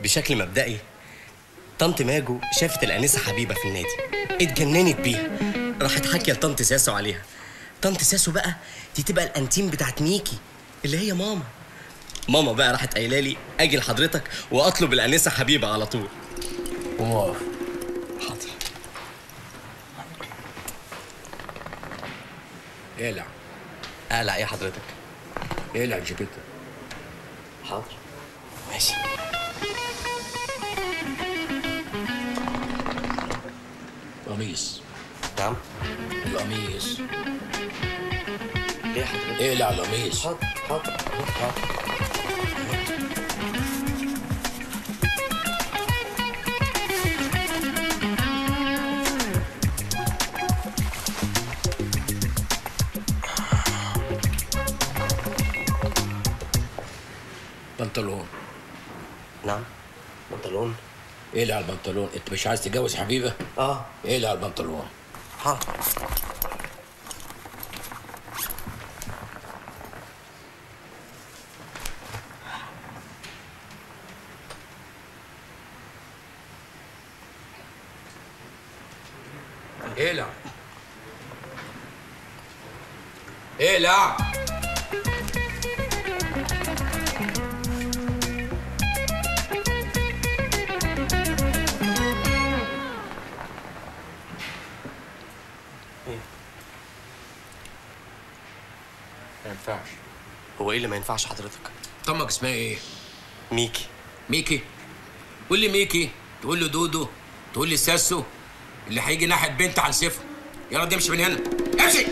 بشكل مبدئي طنط ماجو شافت الانسه حبيبه في النادي اتجننت بيها راحت حاكيه لطنط ساسو عليها طنط ساسو بقى دي تبقى الانتيم بتاعت ميكي اللي هي ماما ماما بقى راحت قايله لي اجي لحضرتك واطلب الانسه حبيبه على طول وموافق حاضر اقلع اقلع ايه حضرتك اقلع الجاكيتة حاضر ماشي قميص نعم القميص ليه حضرتك اقلع القميص حاضر حاضر حاضر بنطلون نعم بنطلون اقلع البنطلون انت مش عايز تتجوز حبيبه اه اقلع البنطلون حاضر اقلع اقلع ما ينفعش هو ايه اللي ما ينفعش حضرتك طمك اسمها ايه؟ ميكي ميكي قول لي ميكي تقول له دودو تقول لي ساسو اللي هيجي ناحيه بنت عن صفر يلا دي امشي من هنا امشي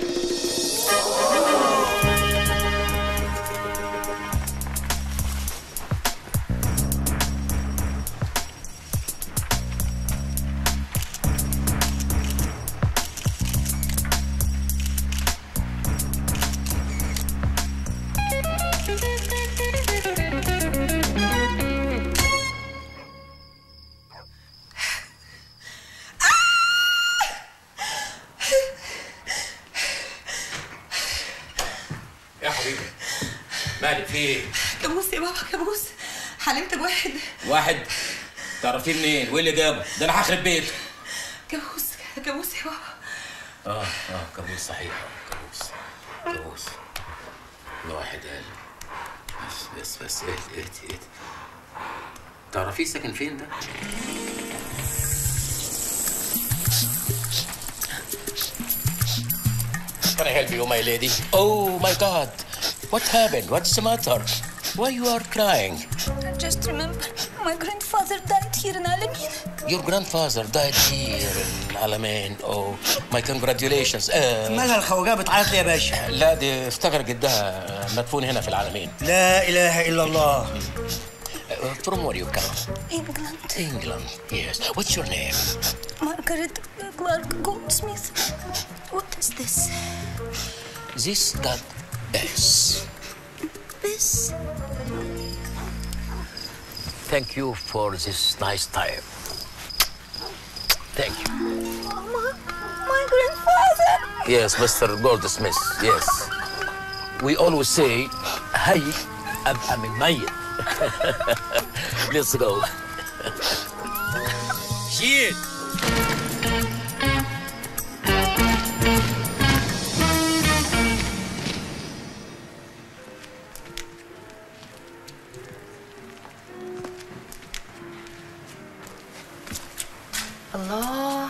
يا حبيبي مالك في ايه؟ كابوس يا بابا كابوس حلمت بواحد واحد تعرفيه منين؟ وايه اللي جابه؟ ده انا هخرب بيته كابوس كابوس يا بابا اه اه كابوس صحيح كابوس كابوس الواحد قال بس بس بس اهدي اهدي اهدي تعرفيه ساكن فين ده؟ Can I help you, my lady? Oh my God! What happened? What's the matter? Why you are crying? I just remember my grandfather died here in Alamein. Your grandfather died here in Alamein. Oh, my congratulations. Uh, مالها الخواجه بتعيط لي يا باشا لا دي افتكر جدها مدفون هنا في العالمين. لا اله الا الله Uh, from where you come? England. England. Yes. What's your name? Margaret Clark Goldsmith. What is this? This got S. This? Thank you for this nice time. Thank you. My, my grandfather. Yes, Mr. Goldsmith. Yes. We always say, "Hey, أبقى من ميت." Let's go. Shit. الله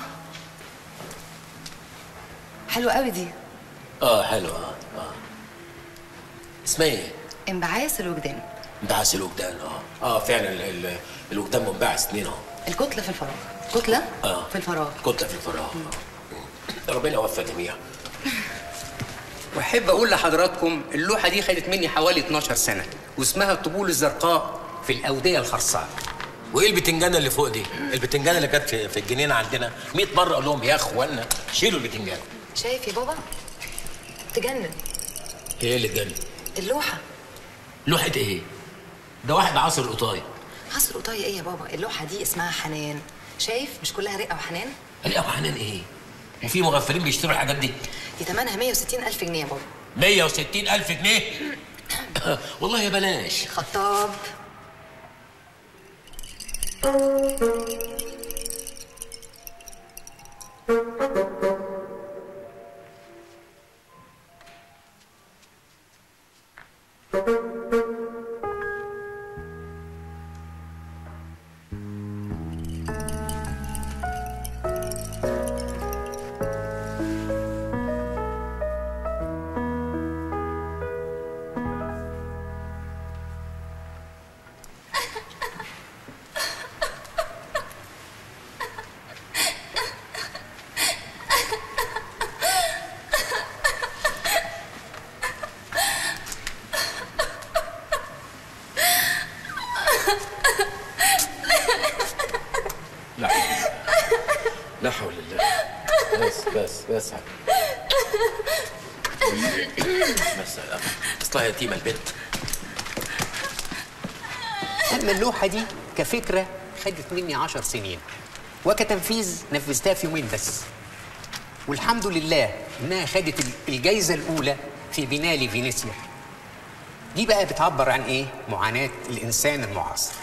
حلوة قوي دي اه حلوة اه اه اسمها ايه؟ انبعاث الوجدان انبعاث الوجدان اه اه فعلا ال- ال- الوجدان منبعث اتنين اهو الكتلة في الفراغ كتلة اه في الفراغ كتلة في الفراغ آه. ربنا يوفق الجميع واحب اقول لحضراتكم اللوحه دي خدت مني حوالي 12 سنه واسمها الطبول الزرقاء في الاوديه الخرصاء وايه البتنجانه اللي فوق دي؟ البتنجانه اللي كانت في, في الجنينه عندنا 100 مره اقول لهم يا اخوانا شيلوا البتنجان شايف يا بابا تجنن ايه اللي جنن؟ اللوحة لوحه ايه؟ ده واحد عصر القطايه عصر قطاية ايه يا بابا اللوحة دي اسمها حنان شايف مش كلها رقة وحنان قال لي ابو حنان ايه؟ وفي مغفلين بيشتروا الحاجات دي دي ثمنها 160 ألف جنيه يا بابا 160 الف جنيه والله يا بلاش خطاب لا لا حول الله بس بس بس بس اصلها يتيمه البنت أما اللوحة دي كفكرة خدت مني عشر سنين وكتنفيذ نفذتها في يومين بس والحمد لله إنها خدت ال- الجايزة الأولى في بنالي فينيسيا دي بقى بتعبر عن إيه؟ معاناة الإنسان المعاصر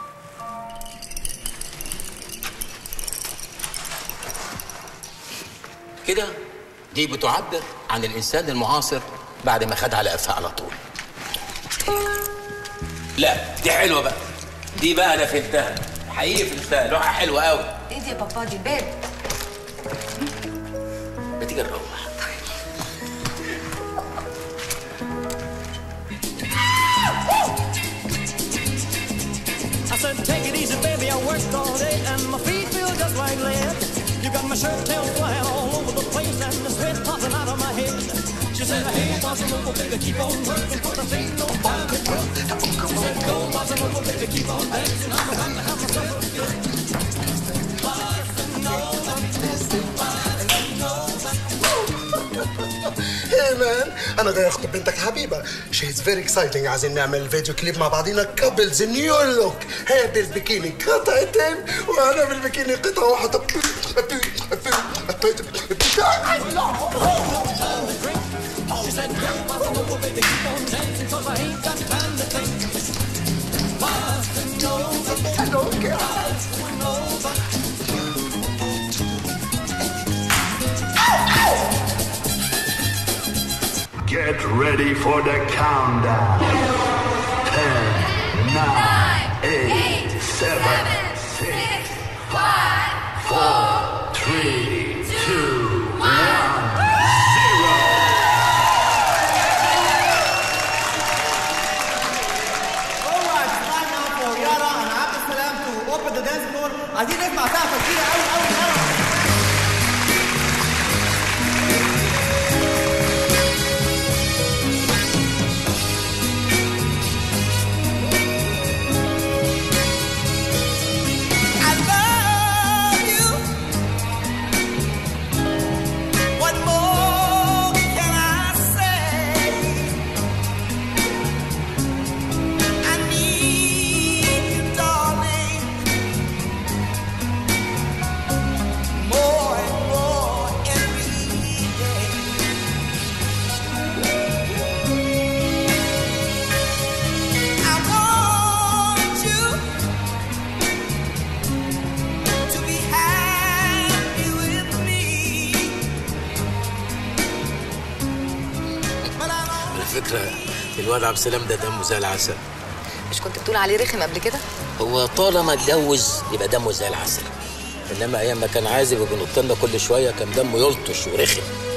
كده دي بتعبر عن الانسان المعاصر بعد ما خد على قفاه على طول لا دي حلوه بقى دي بقى انا فهمتها حقيقي فهمتها لوحه حلوه قوي ايه دي يا بابا دي الباب ما تيجي نروح I said, take it easy, baby. I worked all day and my feet feel just like lead. You got my shirt tail flying all over the place and the sweat popping out of my head. She said, hey, bossa nova, baby, keep on working, cause I ain't no time to work. She said, go, bossa nova, baby, keep on dancing. I'm gonna have myself a good. Bossa nova, bossa nova. هي مان انا جاي اخطب بنتك حبيبه شي از فيري اكسايتنج عايزين نعمل فيديو كليب مع بعضينا كابلز نيو لوك هي بالبكيني قطعتين وانا بالبكيني قطعه واحده She said, go, bossa nova, baby, keep on dancing, cause I ain't got time to think. Bossa nova, bossa nova. Get ready for the countdown. Ten, nine, eight, seven, six, five, four, three, two, one, zero. Alright, it's time now for Yara and Abdul Salam to open the dance floor. عايزين نسمع سقفة كبيرة أوي أوي يلا. I love you. What more can I say? I need you, darling, more and more every day. I want you to be happy with me. But I don't على فكره الواد عبد السلام ده دمه زي العسل مش كنت بتقول عليه رخم قبل كده هو طالما اتجوز يبقى دمه زي العسل انما ايام ما كان عازب وبينط لنا كل شويه كان دمه يلطش ورخم